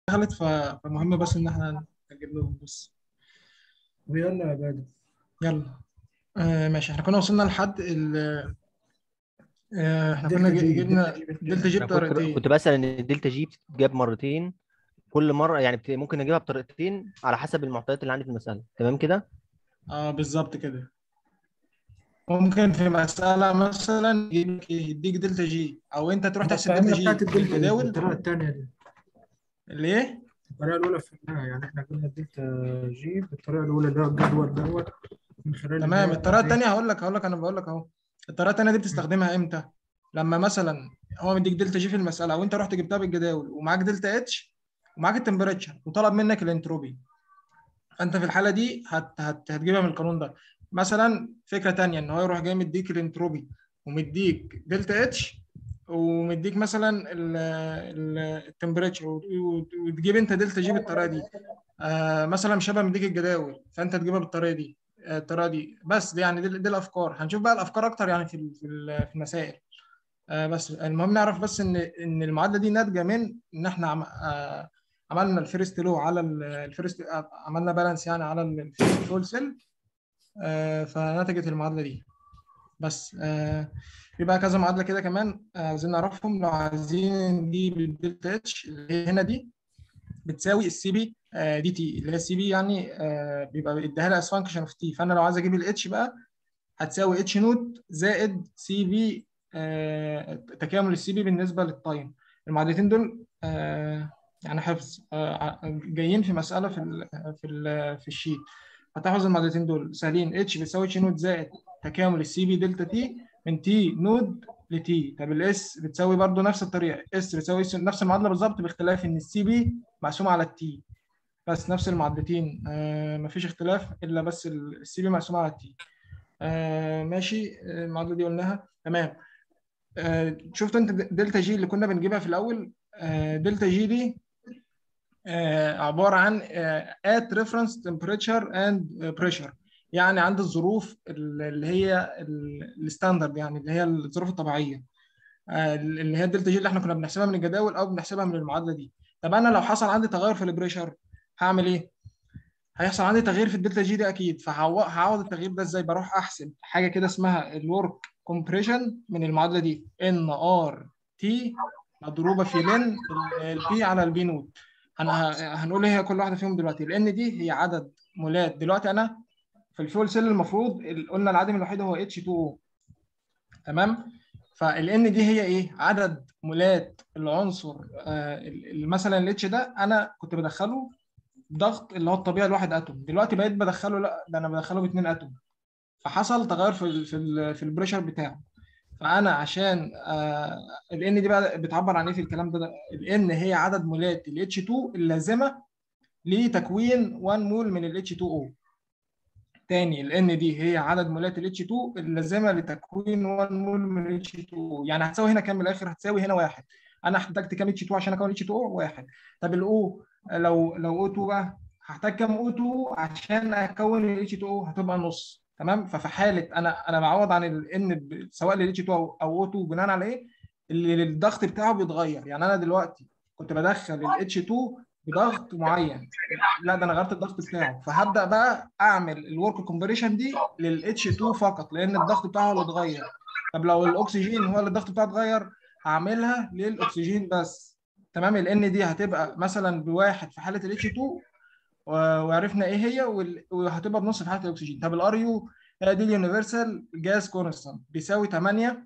دخلت ف- فمهم بس ان احنا نجيب لهم بس ويلا يا بادئ يلا آه ماشي احنا كنا وصلنا لحد ال آه احنا كنا دلتا جي، جبنا دلتا جي دلتا جي أنا كنت بطريقتين كنت بسأل ان الدلتا جي بتتجاب مرتين كل مره يعني بت- ممكن اجيبها بطريقتين على حسب المعطيات اللي عندي في المساله تمام كده اه بالظبط كده ممكن في مسألة مثلا يجيب لك إيه؟ يديك دلتا جي او انت تروح تحسب دلتا فهمنا جي بتاعت الدلتا بالجداول الطريقة الثانية دي اللي ايه؟ الطريقة الأولى فهمناها يعني احنا قلنا الدلتا جي بالطريقة الأولى اللي هو الجدول دوت من خلال تمام اللي هي الطريقة إيه؟ التانية هقول لك هقول لك انا بقول لك اهو الطريقة التانية دي بتستخدمها امتى؟ لما مثلا هو مديك دلتا جي في المسألة وانت رحت جبتها بالجداول ومعاك دلتا اتش ومعاك التمبريتشر وطلب منك الانتروبي فانت في الحالة دي هت هت هتجيبها من القانون ده مثلا فكرة تانية ان هو يروح جاي مديك الانتروبي ومديك دلتا اتش ومديك مثلا التمبريتشر وتجيب انت دلتا جي بالطريقة دي آه مثلا شبه مديك الجداول فانت تجيبها بالطريقة دي آه، الطريقة دي بس دي يعني دي, دي الافكار هنشوف بقى الافكار اكتر يعني في ال- في ال- في المسائل آه، بس المهم نعرف بس ان ان المعادله دي ناتجه من ان احنا عم... آه، عملنا الفيرست لو على ال- الفيرست آه، عملنا بالانس يعني على الفول سيل فنتجت المعادله دي بس آه، في بقى كذا معادله كده كمان آه، عايزين نعرفهم لو عايزين نجيب الدلتا اتش اللي هي هنا دي بتساوي السي بي دي تي اللي هي السي بي يعني آه، بيبقى بيديها لها اس فانكشن اوف تي فانا لو عايز اجيب الاتش بقى هتساوي اتش نوت زائد سي بي تكامل السي بي بالنسبه للتايم المعادلتين دول آه، يعني حفظ آه، ع- جايين في مساله في ال في ال في الشيت هتحفظ المعادلتين دول سهلين اتش بتساوي اتش نوت زائد تكامل السي بي دلتا تي من تي نود لتي طب الاس بتساوي برضو نفس الطريقه اس بتساوي S نفس المعادله بالظبط باختلاف ان السي بي مقسومه على التي بس نفس المعادلتين آه مفيش اختلاف الا بس السي بي مقسومه على التي آه ماشي آه، المعادله دي قلناها تمام آه شفت انت د- دلتا جي اللي كنا بنجيبها في الاول آه دلتا جي دي آه عباره عن آه at reference temperature and pressure يعني عند الظروف ال- اللي هي ال- الستاندرد يعني اللي هي الظروف الطبيعيه آه اللي هي الدلتا جي اللي احنا كنا بنحسبها من الجداول او بنحسبها من المعادله دي طب انا لو حصل عندي تغير في البريشر هعمل ايه؟ هيحصل عندي تغيير في الدلتا جي دي اكيد فهعوض التغيير ده ازاي بروح احسب حاجه كده اسمها الورك كومبريشن من المعادله دي ان ار تي مضروبه في لن البي على البي نوت هن- هنقول ايه هي كل واحده فيهم دلوقتي لان دي هي عدد مولات دلوقتي انا في الفول سيل المفروض ال- قلنا العدد الوحيد هو اتش 2 او تمام فالان دي هي ايه عدد مولات العنصر آه، ال- ال- مثلا الاتش ده انا كنت بدخله ضغط اللي هو الطبيعي لواحد اتوم دلوقتي بقيت بدخله لا ده انا بدخله باثنين اتوم فحصل تغير في ال في ال في البريشر بتاعه فانا عشان آه الان دي بقى بتعبر عن ايه في الكلام ده الان هي عدد مولات ال H2 اللازمه لتكوين 1 مول من ال H2O تاني ال N دي هي عدد مولات ال H2 اللازمه لتكوين 1 مول من ال H2O يعني هتساوي هنا كام من الاخر هتساوي هنا واحد انا احتجت كام H2 عشان اكون H2O واحد طب ال O لو لو O2 بقى هحتاج كام O2 عشان اكون ال H2O هتبقى نص تمام ففي حاله انا انا بعوض عن ال N ب- سواء لل H2 او او O2 بناء على ايه اللي الضغط بتاعه بيتغير يعني انا دلوقتي كنت بدخل ال H2 بضغط معين لا ده انا غيرت الضغط بتاعه فهبدا بقى اعمل الورك كومبريشن دي لل H2 فقط لان الضغط بتاعه هو اللي اتغير طب لو الاكسجين هو اللي الضغط بتاعه اتغير هعملها للاكسجين بس تمام ال N دي هتبقى مثلا بواحد في حاله ال H2 و- وعرفنا ايه هي وال- وهتبقى بنص في حاله الاكسجين طب الار يو دي اليونيفرسال جاز كونستانت بيساوي 8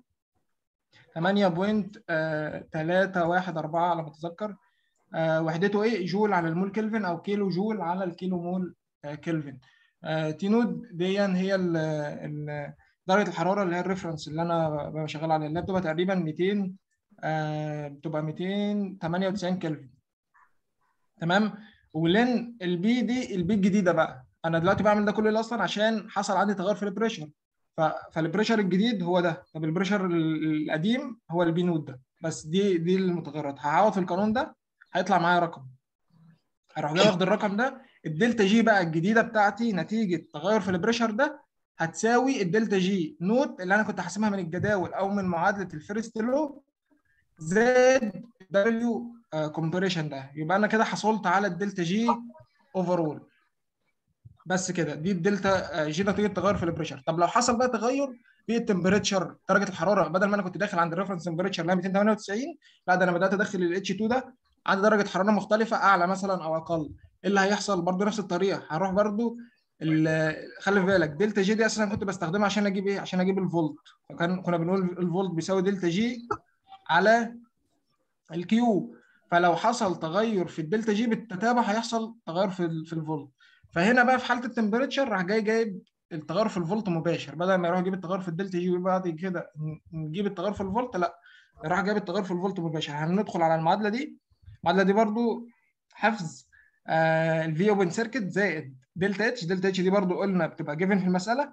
8.314 على ما اتذكر آه، وحدته ايه جول على المول كلفن او كيلو جول على الكيلو مول آه، كلفن آه، تي نود دي هي ال- ال- درجه الحراره اللي هي الريفرنس اللي انا ببقى شغال عليها اللي هي بتبقى تقريبا 200 آه، بتبقى 298 كلفن تمام ولين البي دي البي الجديده بقى انا دلوقتي بعمل ده كله ليه اصلا عشان حصل عندي تغير في البريشر ف- فالبريشر الجديد هو ده طب البريشر ال- القديم هو البي نود ده بس دي دي المتغيرات هعوض في القانون ده هيطلع معايا رقم هروح جاي واخد الرقم ده الدلتا جي بقى الجديده بتاعتي نتيجه تغير في البريشر ده هتساوي الدلتا جي نوت اللي انا كنت حاسبها من الجداول او من معادله الفيرست لو زائد دبليو كومبريشن ده يبقى انا كده حصلت على الدلتا جي اوفرول بس كده دي الدلتا آه، جي نتيجه تغير في البريشر طب لو حصل بقى تغير في التمبريتشر درجه الحراره بدل ما انا كنت داخل عند الريفرنس تمبريتشر اللي هي 298 لا ده انا بدات ادخل الاتش 2 ده عند درجه حراره مختلفه اعلى مثلا او اقل ايه اللي هيحصل برضو نفس الطريقه هروح برضو ال- خلي في بالك دلتا جي دي اساسا كنت بستخدمها عشان اجيب ايه عشان اجيب الفولت فكان كنا بنقول الفولت بيساوي دلتا جي على الكيو فلو حصل تغير في الدلتا جي بالتتابع هيحصل تغير في ال- في الفولت فهنا بقى في حاله التمبريتشر راح جاي جايب التغير في الفولت مباشر بدل ما يروح يجيب التغير في الدلتا جي وبعد كده ن- نجيب التغير في الفولت لا راح جايب التغير في الفولت مباشر هندخل على المعادله دي المعادله دي برضو حفظ آه الفي اوبن سيركت زائد دلتا اتش دلتا اتش دي برضو قلنا بتبقى جيفن في المساله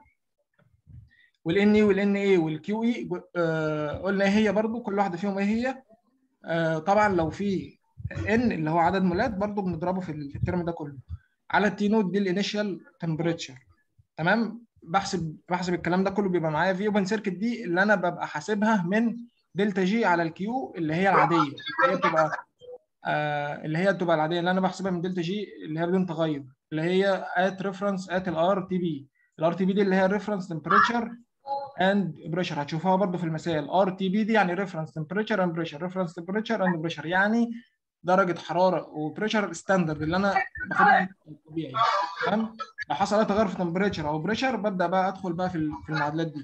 والان اي والان اي والكيو اي قلنا ايه هي برضو كل واحده فيهم ايه هي آه طبعا لو في ان اللي هو عدد مولات برضو بنضربه في ال- في الترم ده كله على التي نوت دي الانيشال تمبريتشر تمام بحسب بحسب الكلام ده كله بيبقى معايا في اوبن سيركت دي اللي انا ببقى حاسبها من دلتا جي على الكيو اللي هي العاديه اللي هي بتبقى آه اللي هي بتبقى العاديه اللي انا بحسبها من دلتا جي اللي هي بدون تغير اللي هي ات ريفرنس ات الار تي بي الار تي بي دي اللي هي الريفرنس تمبريتشر اند بريشر هتشوفوها برضو في المسائل ار تي بي دي يعني ريفرنس تمبريتشر اند بريشر ريفرنس تمبريتشر اند بريشر يعني درجه حراره وبريشر ستاندرد اللي انا باخدها طبيعي تمام لو حصل اي تغير في تمبريتشر او بريشر ببدا بقى ادخل بقى في ال- في المعادلات دي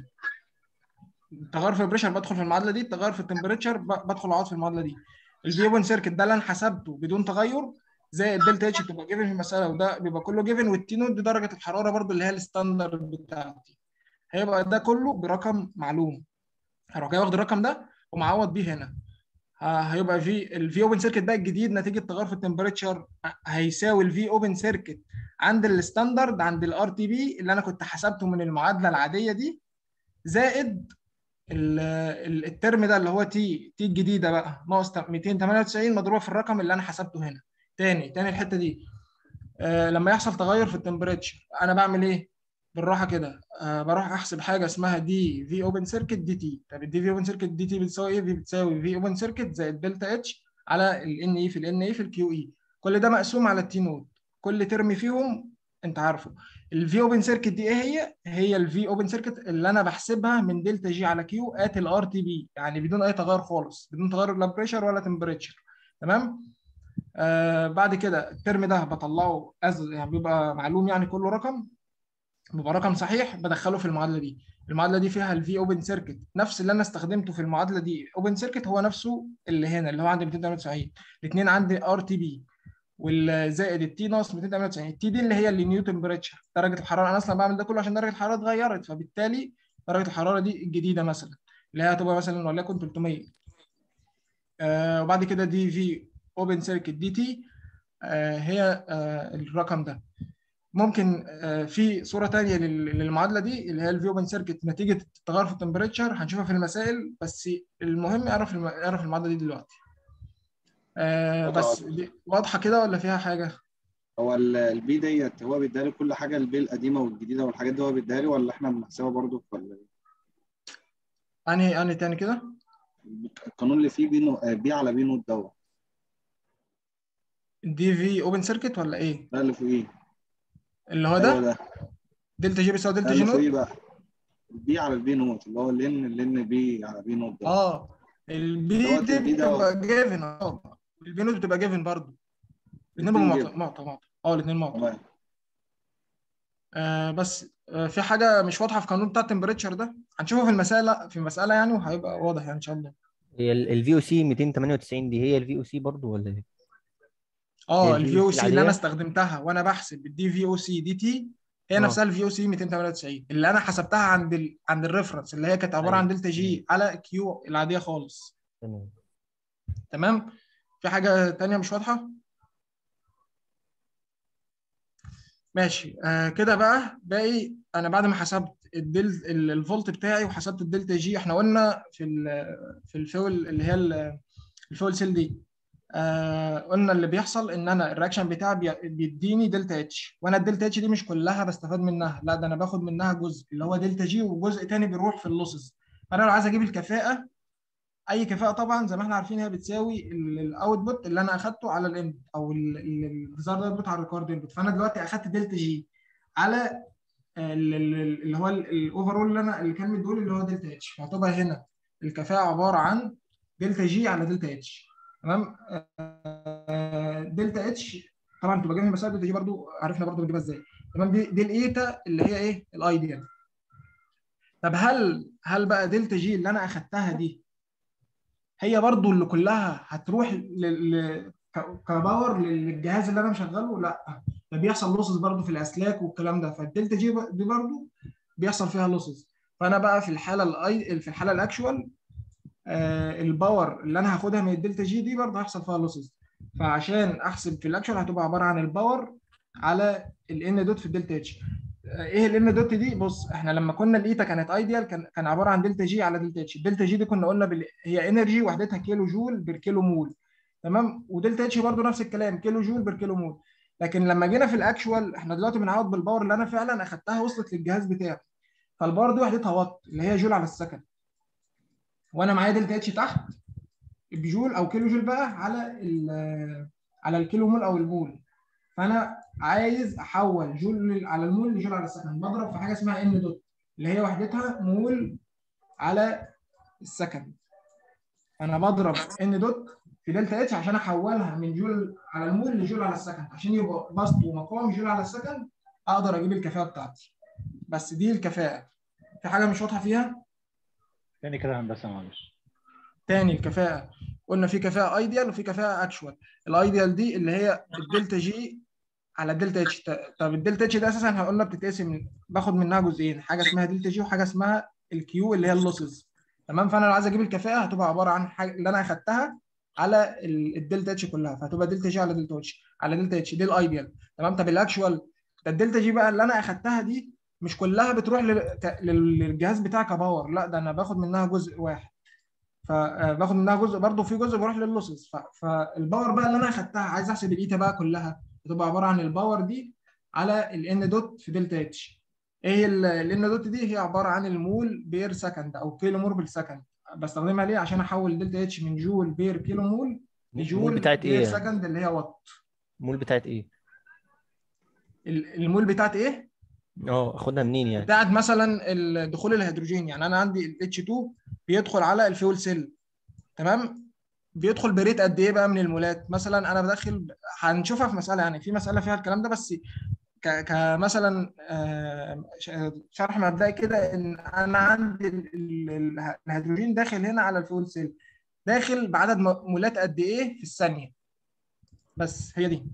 التغير في البريشر بدخل في المعادله دي التغير في التمبريتشر ب- بدخل اقعد في المعادله دي الفي اوبن سيركت ده اللي انا حسبته بدون تغير زائد دلتا اتش بتبقى جيفن في المساله وده بيبقى كله جيفن والتي نوت دي درجه الحراره برضو اللي هي الستاندرد بتاعتي هيبقى ده كله برقم معلوم هروح جاي واخد الرقم ده ومعوض بيه هنا ه- هيبقى في الفي اوبن سيركت ده الجديد نتيجه تغير في التمبريتشر هيساوي الفي اوبن سيركت عند الستاندرد عند الار تي بي اللي انا كنت حسبته من المعادله العاديه دي زائد ال- ال- الترم ده اللي هو تي تي الجديده بقى ناقص 298 مضروبه في الرقم اللي انا حسبته هنا تاني تاني الحته دي آه لما يحصل تغير في التمبريتشر انا بعمل ايه بالراحه كده آه بروح احسب حاجه اسمها دي في اوبن سيركت دي تي طب الدي في اوبن سيركت دي تي بتساوي ايه في بتساوي في اوبن سيركت زائد دلتا اتش على الان اي في الان اي في الكيو اي كل ده مقسوم على التي نود كل ترم فيهم انت عارفه الفي اوبن سيركت دي ايه هي هي الفي اوبن سيركت اللي انا بحسبها من دلتا جي على كيو ات الار تي بي يعني بدون اي تغير خالص بدون تغير لا بريشر ولا تمبريتشر تمام آه بعد كده الترم ده بطلعه از يعني بيبقى معلوم يعني كله رقم بيبقى رقم صحيح بدخله في المعادله دي المعادله دي فيها الفي اوبن سيركت نفس اللي انا استخدمته في المعادله دي اوبن سيركت هو نفسه اللي هنا اللي هو عند 298 الاثنين عندي ار تي بي والزائد التي ناقص 298 التي دي اللي هي اللي نيو تمبريتشر درجه الحراره انا اصلا بعمل ده كله عشان درجه الحراره اتغيرت فبالتالي درجه الحراره دي الجديده مثلا اللي هي هتبقى مثلا وليكن 300 آه وبعد كده دي في اوبن سيركت دي تي آه هي آه الرقم ده ممكن آه في صوره ثانيه للمعادله دي اللي هي الفي اوبن سيركت نتيجه التغير في التمبريتشر هنشوفها في المسائل بس المهم اعرف الم... اعرف المعادله دي دلوقتي آه بس دي واضحه كده ولا فيها حاجه هو ال- البي ديت هو بيديها لي كل حاجه البي القديمه والجديده والحاجات دي هو بيديها لي ولا احنا بنحسبها برضه في ال- انهي انهي تاني كده القانون اللي فيه بي نو- آه، بي على بي نوت دوت دي في اوبن سيركت ولا ايه ده اللي فوقيه اللي هو هو ده ده دلتا جي بيساوي ده دلتا جي اللي فوقيه نوت بقى البي على البي نوت اللي هو الان الان بي على بي نوت ده اه البي دوت دي البي ده بتبقى جيفن اه البي نوت بتبقى جيفن برضه الاثنين الاتنين بيبقوا given. معطى معطى اه الاثنين معطى تمام آه بس آه في حاجه مش واضحه في القانون بتاع التمبريتشر ده هنشوفه في المساله في المساله يعني وهيبقى واضح يعني ان شاء الله هي الفي او سي 298 دي هي الفي او سي برضه ولا ايه؟ اه هي الفي او VOC سي اللي انا العادية؟ استخدمتها وانا بحسب الدي في او سي دي تي هي آه. نفسها الفي او سي 298 اللي انا حسبتها عند ال... عند الريفرنس اللي هي كانت عباره أيوة. عن دلتا جي على كيو العاديه خالص تمام تمام في حاجه تانية مش واضحه ماشي آه كده بقى باقي انا بعد ما حسبت الدل ال- الفولت بتاعي وحسبت الدلتا جي احنا قلنا في ال في الفيول اللي هي ال- الفيول سيل دي آه قلنا اللي بيحصل ان انا الرياكشن بتاعي بي- بيديني دلتا اتش وانا الدلتا اتش دي مش كلها بستفاد منها لا ده انا باخد منها جزء اللي هو دلتا جي وجزء تاني بيروح في اللوسز فانا لو عايز اجيب الكفاءه اي كفاءه طبعا زي ما احنا عارفين هي بتساوي الاوتبوت اللي انا اخدته على الانبوت او الديزايرد اوتبوت على الريكورد انبوت فانا دلوقتي اخدت دلتا جي على ال- ال- اللي هو الاوفرول اللي انا اللي كان مديهولي اللي هو دلتا اتش فهتبقى هنا الكفاءه عباره عن دلتا جي على دلتا اتش تمام آه، دلتا اتش طبعا تبقى جايبها مسائل دلتا جي برضو عرفنا برضو بنجيبها ازاي تمام دي دي الايتا اللي هي ايه الايديال طب هل هل بقى دلتا جي اللي انا اخدتها دي هي برضو اللي كلها هتروح ل- ل- ك- كباور للجهاز اللي انا مشغله لا ده بيحصل لوسز برضو في الاسلاك والكلام ده فالدلتا جي ب- دي برضو بيحصل فيها لوسز فانا بقى في الحاله الاي في الحاله الاكشوال آه الباور اللي انا هاخدها من الدلتا جي دي برضه هيحصل فيها لوسز فعشان احسب في الاكشوال هتبقى عباره عن الباور على الان دوت في الدلتا اتش ايه الان دوت دي بص احنا لما كنا الايتا كانت ايديال كان كان عباره عن دلتا جي على دلتا اتش الدلتا جي دي كنا قلنا بال... هي انرجي وحدتها كيلو جول بير كيلو مول تمام ودلتا اتش برضه نفس الكلام كيلو جول بير كيلو مول لكن لما جينا في الاكشوال احنا دلوقتي بنعوض بالباور اللي انا فعلا اخدتها وصلت للجهاز بتاعي فالباور دي وحدتها وات اللي هي جول على السكند وانا معايا دلتا اتش تحت بجول او كيلو جول بقى على ال- على الكيلو مول او المول فانا عايز احول جول على المول لجول على السكند بضرب في حاجه اسمها ان دوت اللي هي وحدتها مول على السكند انا بضرب ان دوت في دلتا اتش عشان احولها من جول على المول لجول على السكند عشان يبقى بسط ومقام جول على السكند اقدر اجيب الكفاءه بتاعتي بس دي الكفاءه في حاجه مش واضحه فيها تاني كده هندسه معلش تاني الكفاءة قلنا في كفاءة ايديال وفي كفاءة اكشوال الايديال دي اللي هي الدلتا جي على الدلتا اتش طب الدلتا اتش ده اساسا احنا قلنا بتتقسم باخد منها جزئين حاجة اسمها دلتا جي وحاجة اسمها الكيو اللي هي اللوسز تمام فانا لو عايز اجيب الكفاءة هتبقى عبارة عن حاجة اللي انا اخدتها على ال- الدلتا اتش كلها فهتبقى دلتا جي على دلتا اتش على دلتا اتش دي الايديال تمام طب الاكشوال ده الدلتا جي بقى اللي انا اخدتها دي مش كلها بتروح لل- ك- لل- للجهاز بتاعي كباور لا ده انا باخد منها جزء واحد فباخد منها جزء برضه في جزء بيروح لللوسز ف- فالباور بقى اللي انا اخدتها عايز احسب الايتا بقى كلها بتبقى عباره عن الباور دي على الان دوت في دلتا اتش ايه الان دوت دي هي عباره عن المول بير سكند او كيلو مول بالسكند بستخدمها ليه عشان احول دلتا اتش من جول بير كيلو مول لجول المول بتاعت بير ايه؟ سكند اللي هي وات المول بتاعت ايه؟ ال- المول بتاعت ايه اه اخدها منين يعني؟ بتاعت مثلا ال- دخول الهيدروجين يعني انا عندي ال H2 بيدخل على الفيول سيل تمام بيدخل بريت قد ايه بقى من المولات مثلا انا بدخل هنشوفها في مساله يعني في مساله فيها الكلام ده بس ك- كمثلا آه، ش- شرح مبدئي كده ان انا عندي ال- ال- ال- الهيدروجين داخل هنا على الفيول سيل داخل بعدد م- مولات قد ايه في الثانيه بس هي دي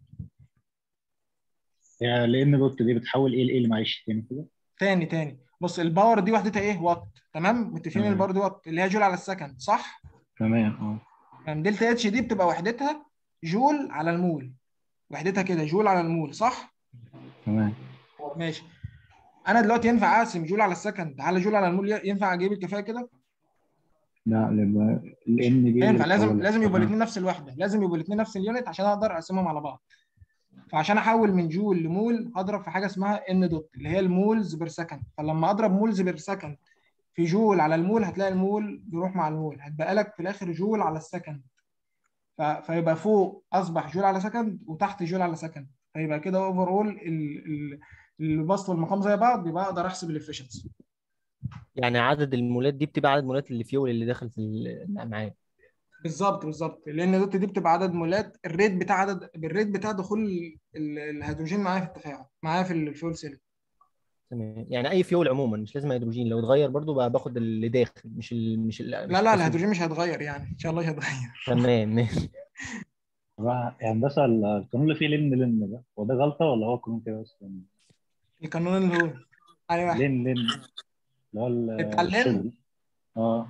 يعني لان دوت دي بتحول ايه لايه اللي معلش تاني كده تاني تاني بص الباور دي وحدتها ايه وات تمام متفقين تمام. الباور دي وات اللي هي جول على السكند صح تمام اه يعني دلتا اتش دي بتبقى وحدتها جول على المول وحدتها كده جول على المول صح تمام ماشي انا دلوقتي ينفع اقسم جول على السكند على جول على المول ينفع اجيب الكفاءه كده لا لان دي ينفع لازم بتحول- لازم يبقوا تمام. الاثنين نفس الوحده لازم يبقوا الاثنين نفس اليونت عشان اقدر اقسمهم على بعض فعشان احول من جول لمول هضرب في حاجه اسمها ان دوت اللي هي المولز بير سكند فلما اضرب مولز بير سكند في جول على المول هتلاقي المول بيروح مع المول هتبقى لك في الاخر جول على السكند ف... فيبقى فوق اصبح جول على سكند وتحت جول على سكند فيبقى كده اوفر اول البسط والمقام زي بعض يبقى اقدر احسب الافشنسي يعني عدد المولات دي بتبقى عدد مولات الفيول اللي داخل في ال- معاه بالظبط بالظبط لان دوت دي بتبقى عدد مولات الريت بتاع عدد الريت بتاع دخول ال- الهيدروجين معايا في التفاعل معايا في الفيول سيل تمام يعني اي فيول عموما مش لازم هيدروجين لو اتغير برضو بقى باخد اللي داخل مش ال... مش ال... لا لا الهيدروجين مش هيتغير يعني ان شاء الله مش هيتغير تمام ماشي بقى يعني هندسه القانون اللي فيه لن لن ده هو ده غلطه ولا هو قانون كده اصلا القانون اللي هو علي واحد لن لن اللي هو ال- بتاع اللن؟ الشغل. اه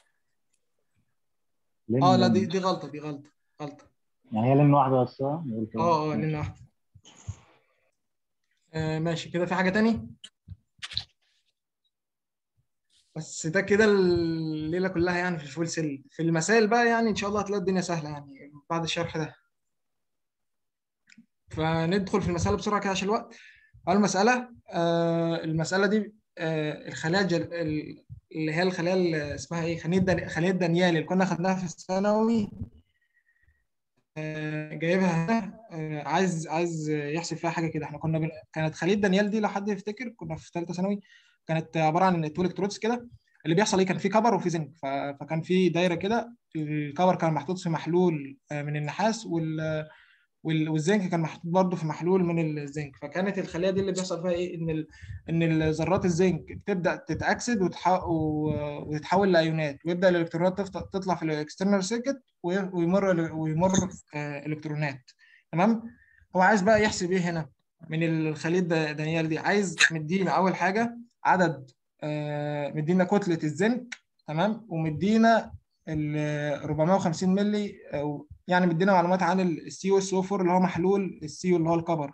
لن اه لا لن. دي دي غلطه دي غلطه غلطه يعني هي لن واحده بس اه نقول كده. اه اه لان واحده آه ماشي كده في حاجه تاني بس ده كده الليله كلها يعني في الفول سيل في المسائل بقى يعني ان شاء الله هتلاقي الدنيا سهله يعني بعد الشرح ده فندخل في المسألة بسرعة كده عشان الوقت أول مسألة آه المسألة دي آه، الخلايا الجل- ال- اللي هي الخلايا اللي اسمها ايه خليه دان- خليه دانيال اللي كنا خدناها في الثانوي آه، جايبها هنا آه، عايز عايز يحسب فيها حاجه كده احنا كنا بن... كانت خليه دانيال دي لو حد يفتكر كنا في ثالثه ثانوي كانت عباره عن تو الكترودز كده اللي بيحصل ايه كان في كبر وفي زنك ف... فكان في دايره كده الكبر كان محطوط في محلول آه، من النحاس وال وال- والزنك كان محطوط برضه في محلول من الزنك فكانت الخليه دي اللي بيحصل فيها ايه ان ال... ان ذرات الزنك بتبدا تتاكسد وتح... و- وتتحول لايونات ويبدا الالكترونات تفت- تطلع في الاكسترنال سيركت ويمر ويمر آه، الكترونات تمام هو عايز بقى يحسب ايه هنا من الخليه دا- دانيال دي عايز مدينا اول حاجه عدد آه، مدينا كتله الزنك تمام ومدينا ال 450 ملي أو يعني مدينا معلومات عن السي او اس او 4 اللي هو محلول السي اللي هو الكبر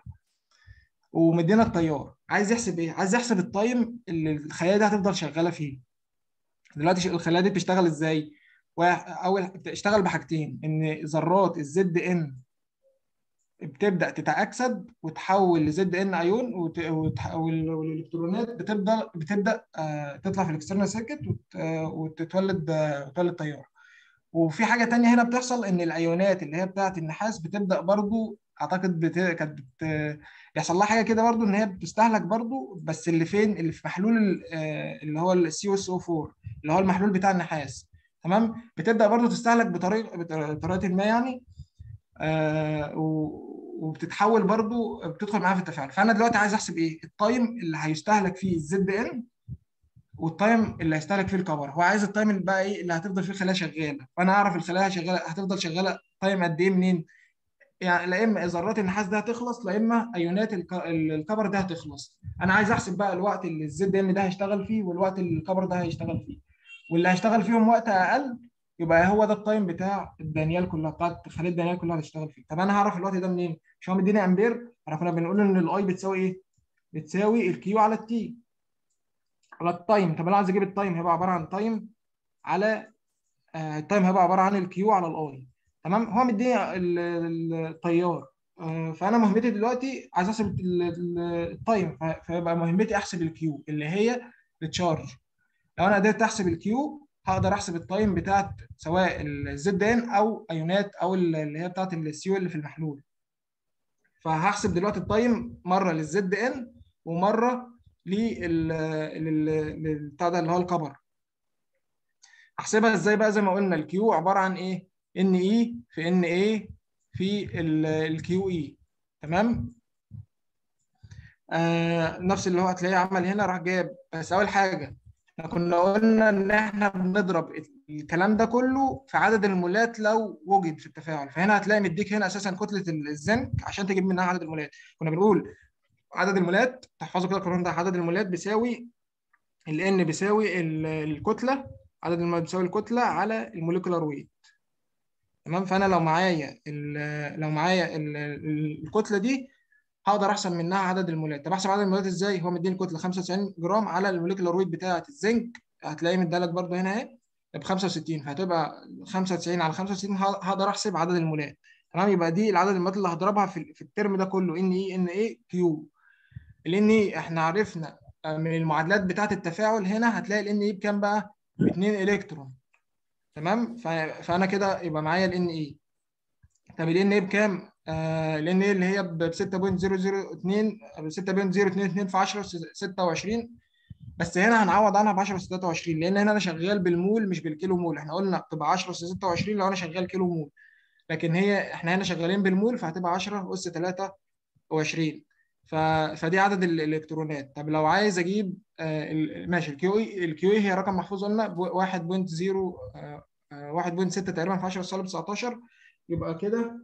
ومدينا التيار عايز يحسب ايه عايز يحسب التايم اللي الخلايا دي هتفضل شغاله فيه دلوقتي ش- الخلايا دي بتشتغل ازاي واحد- اول بتشتغل بحاجتين ان ذرات الزد ان بتبدا تتاكسد وتحول لزد ان ايون وت- وتح- وال- والالكترونات بتبدا بتبدا آه، تطلع في الاكسترنال سيركت وتتولد آه، وتولد تيار وفي حاجه تانية هنا بتحصل ان الايونات اللي هي بتاعه النحاس بتبدا برضو اعتقد بت... كانت بت... بيحصل لها حاجه كده برضو ان هي بتستهلك برضو بس اللي فين اللي في محلول ال- آه، اللي هو السي او اس او 4 اللي هو المحلول بتاع النحاس تمام بتبدا برضو تستهلك بطريقه بطريقه ما يعني آه، و- وبتتحول برضو بتدخل معاها في التفاعل فانا دلوقتي عايز احسب ايه التايم اللي هيستهلك فيه الزد ان والتايم اللي هيستهلك فيه الكفر هو عايز التايم اللي بقى ايه اللي هتفضل فيه الخلايا شغاله فانا اعرف الخلايا شغاله هتفضل شغاله تايم قد ايه منين يعني لا اما ذرات النحاس ده هتخلص لا اما ايونات الك- الكبر ده هتخلص انا عايز احسب بقى الوقت اللي الزد ان ده هيشتغل فيه والوقت اللي الكبر ده هيشتغل فيه واللي هيشتغل فيهم وقت اقل يبقى هو ده التايم بتاع الدانيال كلها بتاعت خليه الدانيال كلها هتشتغل فيه طب انا هعرف الوقت ده منين مش هو مديني امبير احنا كنا بنقول ان الاي بتساوي ايه بتساوي الكيو على التي على التايم طب انا عايز اجيب التايم هيبقى عباره عن تايم على آه، التايم هيبقى عباره عن الكيو على الاي تمام هو مديني ال- ال- التيار آه، فانا مهمتي دلوقتي عايز احسب ال- ال- التايم ف- فيبقى مهمتي احسب الكيو اللي هي التشارج لو انا قدرت احسب الكيو هقدر احسب التايم بتاعت سواء الزد ان او ايونات او ال- اللي هي بتاعت السيو اللي في المحلول فهحسب دلوقتي التايم مره للزد ان ومره لل لل- لل- بتاع ده اللي هو الكبر احسبها ازاي بقى زي ما قلنا الكيو عباره عن ايه ان اي في ان اي في الكيو اي تمام آه نفس اللي هو هتلاقيه عمل هنا راح جاب بس اول حاجه احنا كنا قلنا ان احنا بنضرب الكلام ده كله في عدد المولات لو وجد في التفاعل فهنا هتلاقي مديك هنا اساسا كتله الزنك عشان تجيب منها عدد المولات كنا بنقول عدد المولات تحفظوا كده القانون ده عدد المولات بيساوي ال n بيساوي ال- الكتله عدد المولات بيساوي الكتله على الموليكولار ويت تمام فانا لو معايا ال- لو معايا ال- ال- الكتله دي هقدر احسب منها عدد المولات طب احسب عدد المولات ازاي هو مديني كتله 95 جرام على الموليكولار ويت بتاعه الزنك هتلاقيه مدالك برده هنا اهي ب 65 فهتبقى 95 على 65 ه- هقدر احسب عدد المولات تمام يبقى دي العدد المولات اللي هضربها في في الترم ده كله ان اي ان اي كيو الان اي احنا عرفنا من المعادلات بتاعه التفاعل هنا هتلاقي الان اي بكام بقى ب 2 الكترون تمام ف- فانا كده يبقى معايا الان اي طب الان اي بكام الان اي اللي هي ب 6.002 ب 6.022 في 10 26 بس هنا هنعوض عنها ب 10 26 لان هنا انا شغال بالمول مش بالكيلو مول احنا قلنا بتبقى 10 26 لو انا شغال كيلو مول لكن هي احنا هنا شغالين بالمول فهتبقى 10 اس 23 ف... فدي عدد ال- الالكترونات طب لو عايز اجيب آه، ال- ماشي الكيو اي الكيو اي هي رقم محفوظ قلنا ب 1.0 آه، آه، 1.6 تقريبا في 10 سالب 19 يبقى كده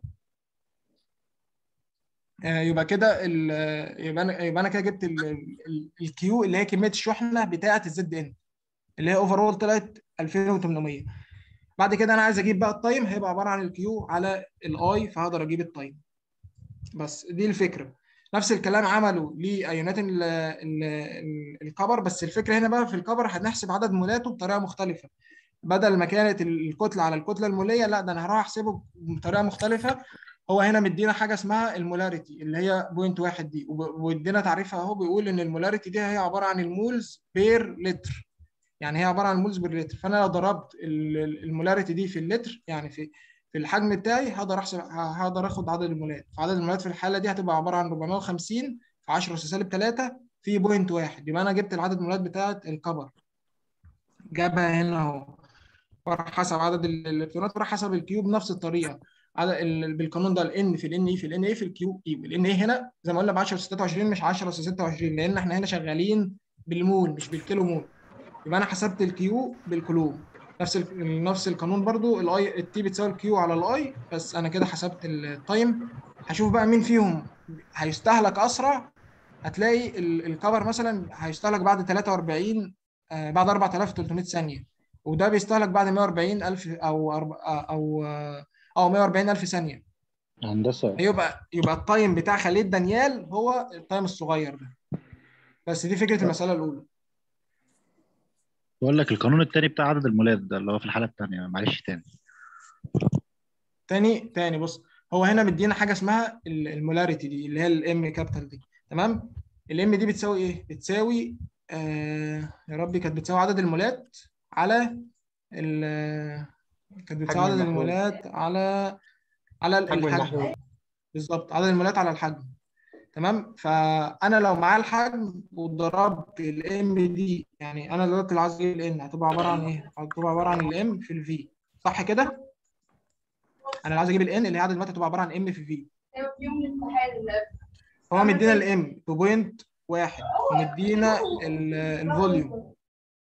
آه، يبقى كده ال- يبقى انا يبقى انا كده جبت الكيو اللي هي كميه الشحنه بتاعه الزد ان اللي هي اوفر اول طلعت 2800 بعد كده انا عايز اجيب بقى التايم هيبقى عباره عن الكيو على الاي فهقدر اجيب التايم بس دي الفكره نفس الكلام عملوا لايونات ال- ال- ال- الكبر بس الفكره هنا بقى في الكبر هنحسب عدد مولاته بطريقه مختلفه بدل ما كانت الكتله على الكتله الموليه لا ده انا هروح احسبه بطريقه مختلفه هو هنا مدينا حاجه اسمها المولاريتي اللي هي بوينت واحد دي وب- وادينا تعريفها اهو بيقول ان المولاريتي دي هي عباره عن المولز بير لتر يعني هي عباره عن المولز بير لتر فانا لو ضربت ال- ال- المولاريتي دي في اللتر يعني في في الحجم بتاعي هقدر احسب ه- هقدر اخد عدد المولات فعدد المولات في الحاله دي هتبقى عباره عن 450 في 10 اس سالب 3 في بوينت واحد يبقى انا جبت العدد المولات بتاعه الكبر جابها هنا اهو وراح حسب عدد ال- الالكترونات وراح حسب الكيو بنفس الطريقه عدد ال- بالقانون ده الان في الان اي في الان اي في الكيو اي والان اي هنا زي ما قلنا ب 10 اس 23 مش 10 اس 26 لان احنا هنا شغالين بالمول مش بالكيلو مول يبقى انا حسبت الكيو بالكولوم نفس ال... نفس القانون برضو الاي التي بتساوي الكيو على الاي بس انا كده حسبت التايم هشوف بقى مين فيهم هيستهلك اسرع هتلاقي ال- الكفر مثلا هيستهلك بعد 43 آه، بعد 4300 ثانيه وده بيستهلك بعد 140 الف او أرب- او آه، او 140 الف ثانيه هندسه يبقى يبقى التايم بتاع خليل دانيال هو التايم الصغير ده بس دي فكره المساله الاولى بقول لك القانون التاني بتاع عدد المولات ده اللي هو في الحاله الثانيه معلش تاني تاني تاني بص هو هنا مدينا حاجه اسمها ال- المولاريتي دي اللي هي الام كابيتال دي تمام الام دي بتساوي ايه بتساوي آه يا ربي كانت بتساوي عدد المولات على ال كانت بتساوي حجم عدد المحلول. المولات على على ال- حجم الحجم المحلول بالظبط عدد المولات على الحجم تمام فانا لو معايا الحجم وضربت الام دي يعني انا دلوقتي لو عايز اجيب الان هتبقى عباره عن ايه؟ هتبقى عباره عن الام في الفي صح كده؟ انا لو عايز اجيب الان اللي هي عدد المولات هتبقى عباره عن ام في في هو مدينا الام بوينت واحد ومدينا ال- الفوليوم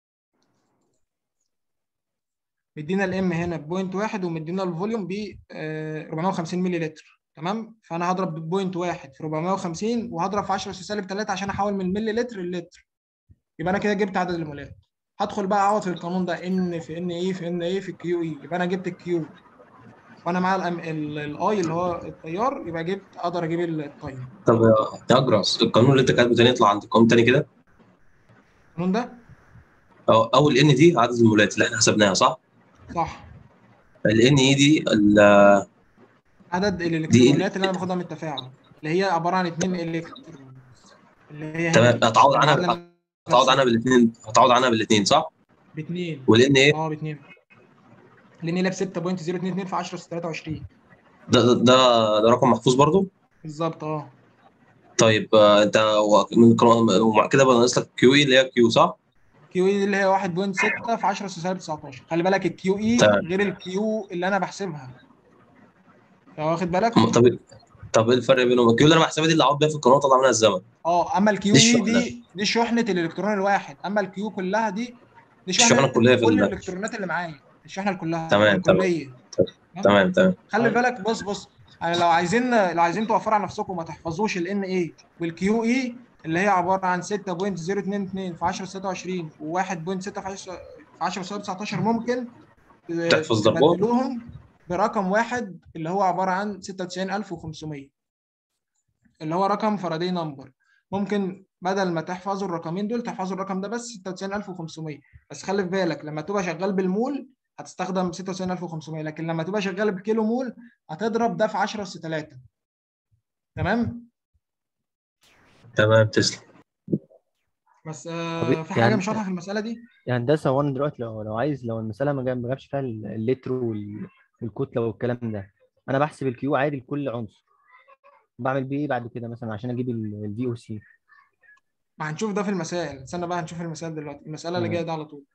مدينا الام هنا بوينت واحد ومدينا الفوليوم ب آه، 450 مللي لتر تمام فانا هضرب بوينت واحد في 450 وهضرب في 10 اس سالب 3 عشان احول من الملي لتر للتر يبقى انا كده جبت عدد المولات هدخل بقى اعوض في القانون ده ان في ان اي في ان اي في كيو اي يبقى انا جبت الكيو وانا معايا الام الاي اللي هو التيار يبقى جبت اقدر اجيب التايم طب يا اجرس القانون اللي انت كاتبه تاني يطلع عند القانون تاني كده القانون ده أو اول ان دي عدد المولات اللي احنا حسبناها صح؟ صح الان اي دي ال- عدد الالكترونات اللي انا باخدها من التفاعل اللي هي عباره عن 2 الكترون اللي هي هنا. تمام هتعوض عنها المعادلة هتعوض عنها بالاثنين هتعوض عنها بالاثنين صح؟ باثنين والان ايه اه باثنين لان هي ب 6.022 في 10 اس 23 ده ده ده, ده رقم محفوظ برضو؟ بالظبط اه طيب آه، انت و- من القانون- ومع كده بقى ناقص لك كيو اي اللي هي كيو صح؟ كيو اي اللي هي 1.6 في 10 اس سالب 19 خلي بالك الكيو اي تمام. غير الكيو اللي انا بحسبها لو واخد بالك م- طب طب ايه الفرق بينهم؟ الكيو اللي انا بحسبها دي اللي عوض بيها في القانون طلع منها الزمن اه اما الكيو دي اي الشحنة. دي دي شحنه الالكترون الواحد اما الكيو كلها دي دي الشحنة الكلية في كل ال- الالكترونات اللي معايا الشحنه كلها تمام، تمام. الكليه تمام تمام خلي بالك بص بص يعني لو عايزين لو عايزين توفروا على نفسكم ما تحفظوش ال ان اي والكيو اي اللي هي عباره عن 6.022 في 10 26 و1.6 في 10 في 10 19 ممكن آه، تحفظ ضربات؟ تبدلوهم برقم واحد اللي هو عباره عن 96500 اللي هو رقم فاراداي نمبر ممكن بدل ما تحفظوا الرقمين دول تحفظوا الرقم ده بس 96500 بس خلي في بالك لما تبقى شغال بالمول هتستخدم 96500 لكن لما تبقى شغال بكيلو مول هتضرب ده في 10 اس 3 تمام تمام تسلم بس طب آه في حاجه يعني- مش واضحه في المساله دي يا هندسه هو انا دلوقتي لو لو عايز لو المساله ما جاب- ما جابش فيها ال- اللتر وال- والكتله والكلام ده انا بحسب الكيو عادي لكل عنصر بعمل بيه ايه بعد كده مثلا عشان اجيب الفي او سي ما هنشوف ده في المسائل استنى بقى هنشوف المسائل دلوقتي المساله اللي تمام. جايه ده على طول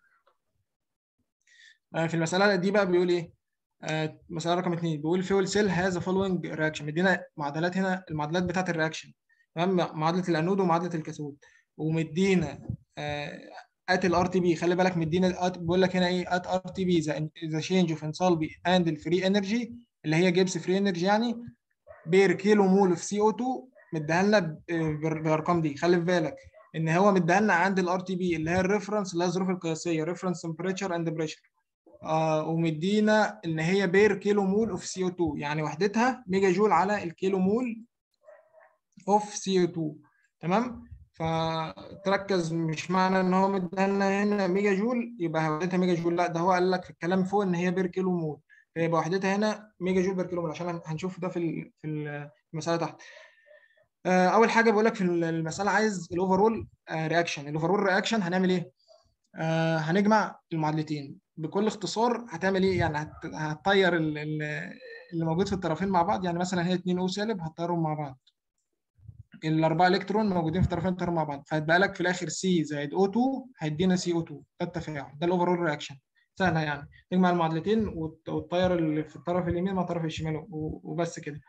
آه في المساله دي بقى بيقول ايه آه مساله رقم اثنين بيقول فيول سيل هاز فولوينج رياكشن مدينا معادلات هنا المعادلات بتاعه الرياكشن تمام معادله الانود ومعادله الكاثود ومدينا آه ات الار تي بي خلي بالك مدينا at- بيقول لك هنا ايه ات ار تي بي ذا تشينج اوف انسالبي اند الفري انرجي اللي هي جيبس فري انرجي يعني بير كيلو مول في سي او 2 مديها لنا ب- بال- بالارقام دي خلي في بالك ان هو مديها لنا عند الار تي بي اللي هي الريفرنس اللي هي الظروف القياسيه ريفرنس تمبريتشر اند بريشر آه ومدينا ان هي بير كيلو مول اوف سي او 2 يعني وحدتها ميجا جول على الكيلو مول اوف سي او 2 تمام فتركز مش معنى ان هو مديها لنا هنا ميجا جول يبقى وحدتها ميجا جول لا ده هو قال لك في الكلام فوق ان هي بير كيلو مول فيبقى وحدتها هنا ميجا جول بير كيلو مول عشان هنشوف ده في ال- في ال- في المساله تحت آه، اول حاجه بقول لك في المساله عايز الاوفرول رياكشن الاوفرول رياكشن هنعمل ايه آه، هنجمع المعادلتين بكل اختصار هتعمل ايه يعني هت- هتطير ال- ال- اللي موجود في الطرفين مع بعض يعني مثلا هي 2 او سالب هتطيرهم مع بعض الاربعه الكترون موجودين في الطرفين هتطيرهم مع بعض فهتبقى لك في الاخر سي زائد او 2 هيدينا سي او 2 ده التفاعل ده الاوفرول رياكشن سهله يعني تجمع المعادلتين وت- وتطير اللي في الطرف اليمين مع الطرف الشمال و- وبس كده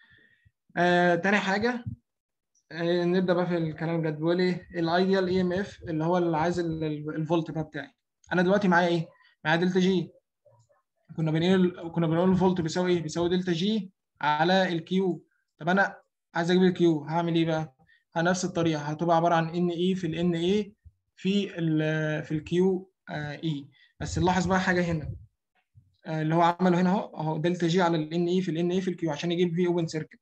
آه، تاني حاجه آه، نبدا بقى في الكلام الجد بيقول ايه الايديال اي ام اف اللي هو اللي عايز ال- ال- الفولت بقى بتاعي انا دلوقتي معايا ايه معايا دلتا جي كنا بنقول كنا بنقول الفولت بيساوي ايه بيساوي دلتا جي على الكيو طب انا عايز اجيب الكيو هعمل ايه بقى نفس الطريقه هتبقى عباره عن ان اي في الان اي في ال في الكيو اي بس نلاحظ بقى حاجه هنا آه، اللي هو عمله هنا اهو اهو دلتا جي على الان اي في الان اي في الكيو عشان يجيب في اوبن سيركت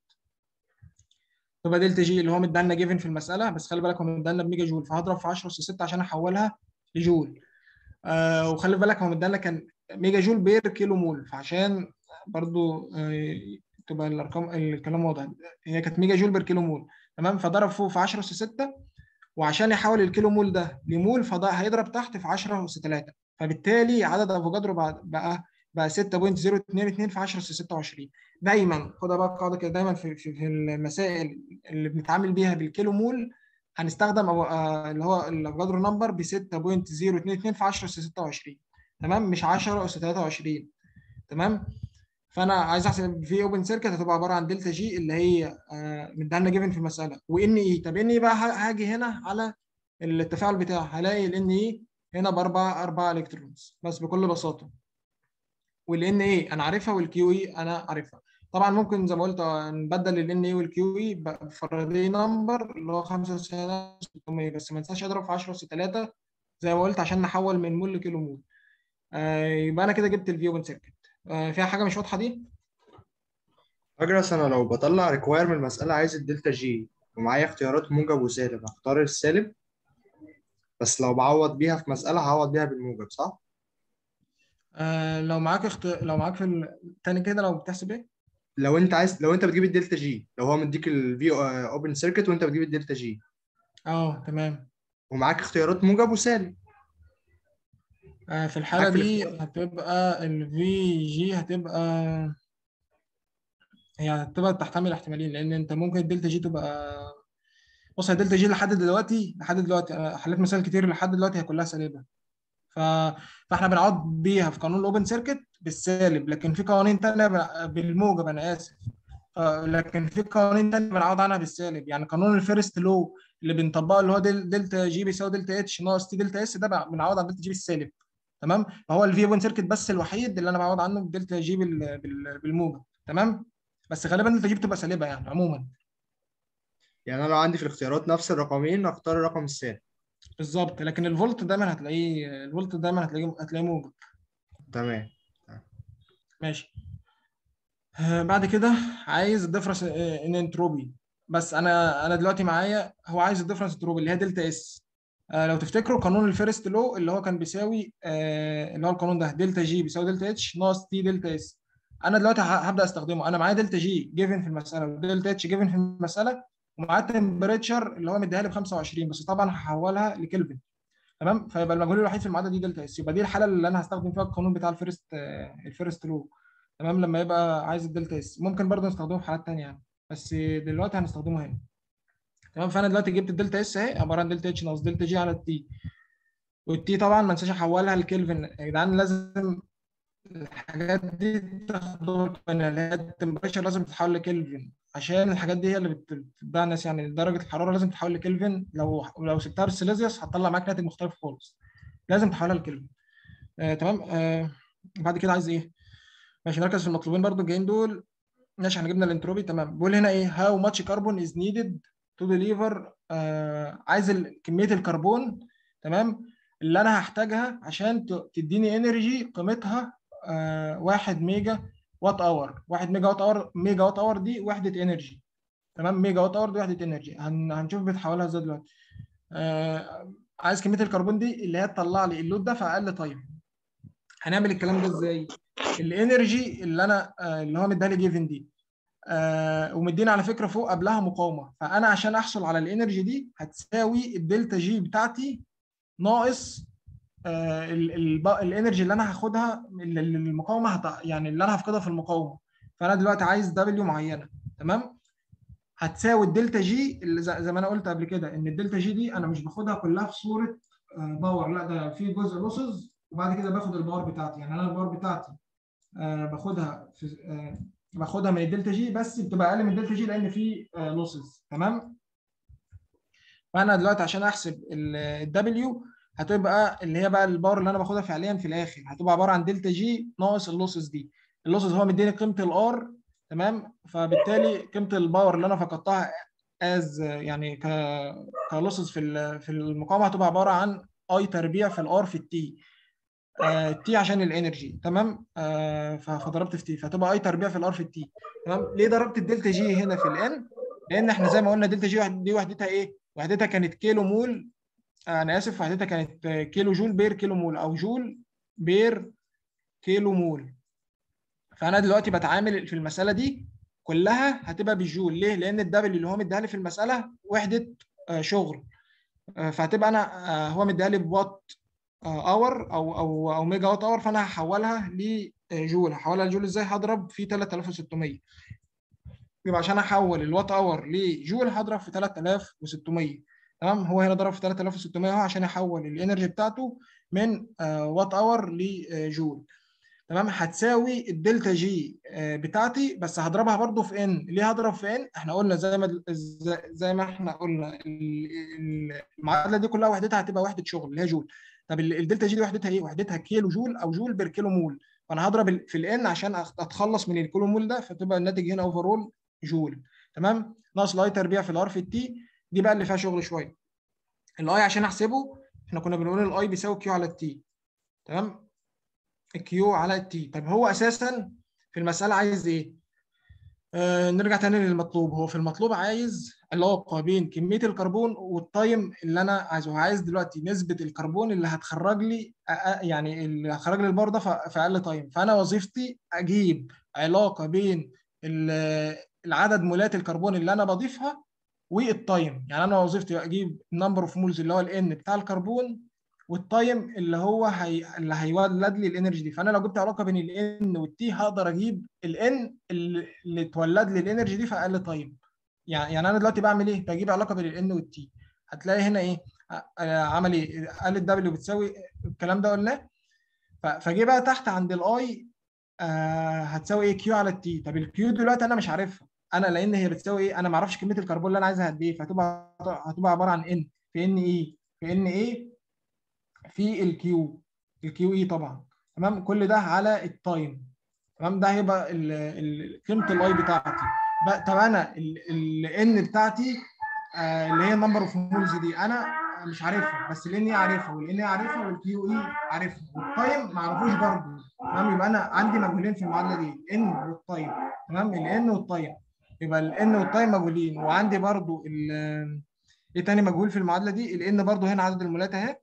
تبقى دلتا جي اللي هو مدالنا جيفن في المساله بس خلي بالك هو مدالنا بميجا جول فهضرب في 10 اس 6 عشان احولها لجول آه وخلي بالك هو مدالنا كان ميجا جول بير كيلو مول فعشان برضو آه تبقى الارقام الكلام واضح هي كانت ميجا جول بير كيلو مول تمام فضرب فوق في 10 اس 6 وعشان يحول الكيلو مول ده لمول فده هيضرب تحت في 10 اس 3 فبالتالي عدد افوكادرو بقى بقى بقى 6.022 في 10 اس 26 دايما خدها بقى قاعده كده دايما في, في, في المسائل اللي بنتعامل بيها بالكيلو مول هنستخدم أو آه اللي هو الافوكادرو نمبر ب 6.022 في 10 اس 26 تمام مش 10 اس 23 تمام فانا عايز احسب في اوبن سيركت هتبقى عباره عن دلتا جي اللي هي آه مديها لنا جيفن في المساله وان اي طب ان اي بقى هاجي هنا على التفاعل بتاعه هلاقي الان اي هنا باربع اربع الكترونز بس بكل بساطه والان اي انا عارفها والكيو اي انا عارفها طبعا ممكن زي ما قلت نبدل الان اي والكيو اي بفراداي نمبر اللي هو 95 بس ما ننساش اضرب في 10 اس 3 زي ما قلت عشان نحول من مول لكيلو مول آه يبقى انا كده جبت الفي اوبن سيركت آه فيها حاجه مش واضحه دي أجرس أنا لو بطلع ريكواير من المسألة عايز الدلتا جي ومعايا اختيارات موجب وسالب هختار السالب بس لو بعوض بيها في مسألة هعوض بيها بالموجب صح؟ آه لو معاك اخت... لو معاك في التاني كده لو بتحسب ايه لو أنت عايز لو أنت بتجيب الدلتا جي لو هو مديك الفي اوبن سيركت وأنت بتجيب الدلتا جي اه تمام ومعاك اختيارات موجب وسالب آه في الحاله معاك في دي الاختيار. هتبقى الفي جي هتبقى هي هتبقى تحتمل احتمالين لان انت ممكن الدلتا جي تبقى بص هي الدلتا جي لحد دلوقتي لحد دلوقتي أنا حليت مسائل كتير لحد دلوقتي هي كلها سالبه ف... فاحنا بنعوض بيها في قانون الاوبن سيركت بالسالب لكن في قوانين تانية ب- بالموجب انا اسف ف... لكن في قوانين تانية بنعوض عنها بالسالب يعني قانون الفيرست لو اللي بنطبقه اللي هو دل... دلتا جي بيساوي دلتا اتش ناقص تي دلتا اس ده ب- بنعوض عن دلتا جي بالسالب تمام فهو الفي اوبن سيركت بس الوحيد اللي انا بعوض عنه بدلتا جي بال... بال... بالموجب تمام بس غالبا دلتا جي بتبقى سالبه يعني عموما يعني أنا لو عندي في الاختيارات نفس الرقمين أختار الرقم السالب بالظبط لكن الفولت دايما هتلاقيه الفولت دايما هتلاقيه هتلاقيه موجب تمام ماشي آه، بعد كده عايز الديفرنس ان انتروبي بس انا انا دلوقتي معايا هو عايز الديفرنس انتروبي اللي هي دلتا اس آه، لو تفتكروا قانون الفيرست لو اللي هو كان بيساوي آه، اللي هو القانون ده دلتا جي بيساوي دلتا اتش ناقص تي دلتا اس انا دلوقتي ه- هبدا استخدمه انا معايا دلتا جي جيفن في المساله ودلتا اتش جيفن في المساله ومعايا التمبريتشر اللي هو مديها لي ب 25 بس طبعا هحولها لكلفن تمام فيبقى المجهول الوحيد في المعادله دي دلتا اس يبقى دي الحاله اللي انا هستخدم فيها القانون بتاع الفيرست آه، الفيرست لو تمام لما يبقى عايز الدلتا اس ممكن برضه نستخدمه في حالات تانية يعني بس دلوقتي هنستخدمه هنا تمام فانا دلوقتي جبت الدلتا اس اهي عباره عن دلتا اتش ناقص دلتا جي على التي والتي طبعا ما انساش احولها لكلفن يا جدعان لازم الحاجات دي تاخدوا بالكم منها اللي هي التمبريتشر لازم تتحول لكلفن عشان الحاجات دي هي اللي بت- بتتباع الناس يعني درجه الحراره لازم تتحول لكلفن لو لو سبتها بالسيليزيوس هتطلع معاك ناتج مختلف خالص لازم تحولها لكلفن آه تمام آه بعد كده عايز ايه ماشي نركز في المطلوبين برضو الجايين دول ماشي احنا جبنا الانتروبي تمام بيقول هنا ايه هاو ماتش كربون از نيدد تو ديليفر عايز ال- كميه الكربون تمام اللي انا هحتاجها عشان ت- تديني انرجي قيمتها آه 1 ميجا وات اور 1 ميجا وات اور ميجا وات اور دي وحده انرجي تمام ميجا وات اور دي وحده انرجي هن هنشوف بتحولها ازاي دلوقتي آه عايز كميه الكربون دي اللي هي تطلع لي اللود ده في اقل تايم هنعمل الكلام ده ازاي الانرجي اللي انا آه، اللي هو مديها جيفن دي آه، ومدينا على فكره فوق قبلها مقاومه فانا عشان احصل على الانرجي دي هتساوي الدلتا جي بتاعتي ناقص آه، ال- ال- الانرجي اللي انا هاخدها ال- ال- المقاومه هت... يعني اللي انا هفقدها في المقاومه فانا دلوقتي عايز دبليو معينه تمام هتساوي الدلتا جي اللي زي زي ما انا قلت قبل كده ان الدلتا جي دي انا مش باخدها كلها في صوره آه، باور لا ده في جزء لوسز وبعد كده باخد الباور بتاعتي يعني انا الباور بتاعتي آه، باخدها في آه، باخدها من الدلتا جي بس بتبقى اقل من الدلتا جي لان في لوسز تمام فانا دلوقتي عشان احسب الدبليو هتبقى اللي هي بقى الباور اللي انا باخدها فعليا في الاخر هتبقى عباره عن دلتا جي ناقص اللوسز دي اللوسز هو مديني قيمه الار تمام فبالتالي قيمه الباور اللي انا فقدتها از يعني ك كلوسز في ال- في المقاومه هتبقى عباره عن اي تربيع في الار في التي تي عشان الانرجي تمام آه، ف- فضربت في تي فهتبقى اي تربيع في الار في التي تمام ليه ضربت الدلتا جي هنا في الان لان احنا زي ما قلنا دلتا جي واحد- دي وحدتها ايه وحدتها كانت كيلو مول آه، انا اسف وحدتها كانت آه، كيلو جول بير كيلو مول او جول بير كيلو مول فانا دلوقتي بتعامل في المساله دي كلها هتبقى بالجول ليه لان الدبليو اللي هو مديها لي في المساله وحده آه، شغل آه، فهتبقى انا آه، هو مديها لي بوات اور او او او ميجا وات اور فانا هحولها لجول هحولها لجول ازاي هضرب في 3600 يبقى عشان احول الوات اور لجول هضرب في 3600 تمام هو هنا ضرب في 3600 اهو عشان يحول الانرجي بتاعته من وات اور لجول تمام هتساوي الدلتا جي آه، بتاعتي بس هضربها برضو في ان ليه هضرب في ان احنا قلنا زي ما زي- زي ما احنا قلنا ال- ال- المعادله دي كلها وحدتها هتبقى وحده شغل اللي هي جول طب ال- الدلتا جي دي وحدتها ايه وحدتها كيلو جول او جول بير كيلو مول فانا هضرب ال- في الان عشان أخ- اتخلص من الكيلو مول ده فتبقى الناتج هنا اوفرول جول تمام ناقص الاي تربيع في الار في التي دي بقى اللي فيها شغل شويه الاي عشان احسبه احنا كنا بنقول الاي بيساوي كيو على التي تمام الكيو على التي طب هو اساسا في المساله عايز ايه آه نرجع تاني للمطلوب هو في المطلوب عايز علاقه بين كميه الكربون والتايم اللي انا عايزه هو عايز دلوقتي نسبه الكربون اللي هتخرج لي أ- أ- يعني اللي هتخرج لي البار ده في في اقل تايم فانا وظيفتي اجيب علاقه بين ال- العدد مولات الكربون اللي انا بضيفها والتايم يعني انا وظيفتي اجيب النمبر اوف مولز اللي هو الان بتاع الكربون والتايم اللي هو هي... اللي هيولد لي الانرجي دي فانا لو جبت علاقه بين الان والتي هقدر اجيب الان اللي, اللي تولد لي الانرجي دي في اقل تايم يعني يعني انا دلوقتي بعمل ايه بجيب علاقه بين الان والتي هتلاقي هنا ايه آه، عمل ايه قال الدبليو بتساوي الكلام ده قلناه ف- فجي بقى تحت عند الاي آه هتساوي ايه كيو على التي طب الكيو دلوقتي انا مش عارفها انا لان هي بتساوي ايه انا ما اعرفش كميه الكربون اللي انا عايزها قد ايه فهتبقى هتبقى عباره عن ان في ان اي في ان اي في الكيو الكيو اي طبعا تمام كل ده على التايم تمام ده هيبقى ال- ال- قيمه الاي بتاعتي بقى- طب انا الان بتاعتي آه، اللي هي النمبر اوف مولز دي انا مش عارفها بس الان اي عارفها والان اي عارفها والكيو اي عارفها والتايم ما اعرفوش برضه تمام يبقى انا عندي مجهولين في المعادله دي الان والتايم تمام الان والتايم يبقى الان والتايم مجهولين وعندي برضه ال- ايه تاني مجهول في المعادله دي الان برضه هنا عدد المولات اهي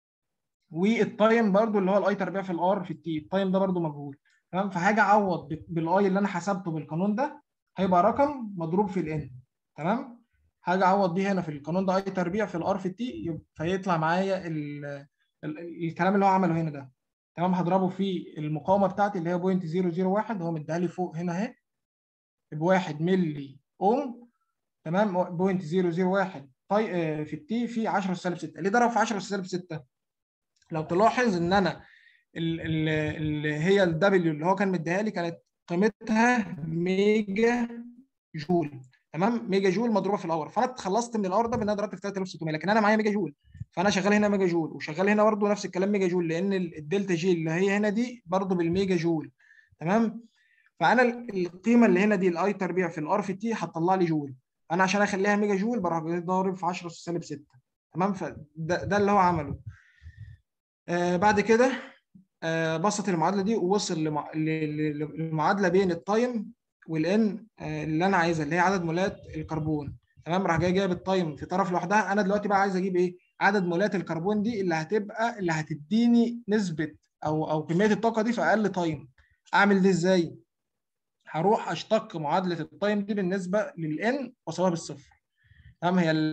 والتايم برضو اللي هو الاي تربيع في الار في التي التايم ده برضو مجهول تمام فهاجي اعوض ب- بالاي اللي انا حسبته بالقانون ده هيبقى رقم مضروب في الان تمام هاجي اعوض بيه هنا في القانون ده اي تربيع في الار في التي فيطلع معايا ال ال الكلام اللي هو عمله هنا ده تمام هضربه في المقاومه بتاعتي اللي هي 0.001 هو مديها لي فوق هنا اهي بواحد ملي اوم تمام 0.001 طي... آه، في التي في 10 سالب 6 ليه ضرب في 10 سالب 6 لو تلاحظ ان انا ال- ال- اللي هي الدبليو اللي هو كان مديها لي كانت قيمتها ميجا جول تمام ميجا جول مضروبه في الاور فانا اتخلصت من الاور ده بان انا ضربت في 3600 لكن انا معايا ميجا جول فانا شغال هنا ميجا جول وشغال هنا برضه نفس الكلام ميجا جول لان ال- الدلتا جي اللي هي هنا دي برضه بالميجا جول تمام فانا ال- القيمه اللي هنا دي الاي تربيع في الار في تي هتطلع لي جول انا عشان اخليها ميجا جول بروح ضارب في 10 سالب 6 تمام فده ده اللي هو عمله آه بعد كده آه بسط المعادله دي ووصل لمع... ل- ل- للمعادله بين التايم والان آه اللي انا عايزها اللي هي عدد مولات الكربون تمام راح جاي جايب التايم في طرف لوحدها انا دلوقتي بقى عايز اجيب ايه عدد مولات الكربون دي اللي هتبقى اللي هتديني نسبه او او كميه الطاقه دي في اقل تايم اعمل دي ازاي هروح اشتق معادله التايم دي بالنسبه للان واساويها بالصفر تمام هي